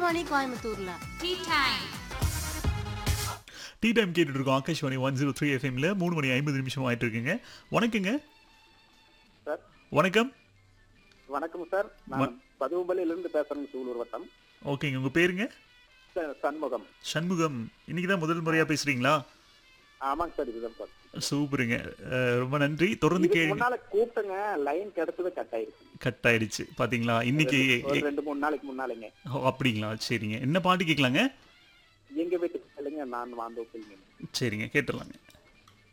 ஆகாஷ்வாணி கோயம்புத்தூர்ல tea time tea time கேட்டுட்டு இருக்கோம் ஆகாஷ்வாணி ஒன் ஜீரோ த்ரீ எஃப்எம்ல மூணு மணி ஐம்பது நிமிஷம் ஆயிட்டு இருக்குங்க வணக்கங்க சார் வணக்கம் வணக்கம் சார் நான் பதுவம்பள்ளியிலிருந்து பேசுறேங்க சூலூர் வட்டம் ஓகேங்க உங்க பேருங்க ச- சண்முகம் சண்முகம் இன்னைக்கு தான் முதல் முறையா பேசுறீங்களா ஆமாங்க சார் இதுதான் சார் சூப்பருங்க அஹ், ரொம்ப நன்றி தொடர்ந்து இதுக்கு கேளுங்க முன்னால கூப்பிட்டுங்க லைன் கிடைச்சது கட் ஆயிடுச்சு கட் ஆயிடுச்சு பாத்தீங்களா இன்னைக்கு ஒரு ரெண்டு மூணு நாளைக்கு முன்னாலேங்க ஓ, அப்படிங்களா சரிங்க என்ன பாட்டு கேட்கலாங்க எங்க வீட்டுக்கு இல்லைங்க நான் வாழ்ந்து ஒப்பிங்க சரிங்க கேட்டுடலாங்க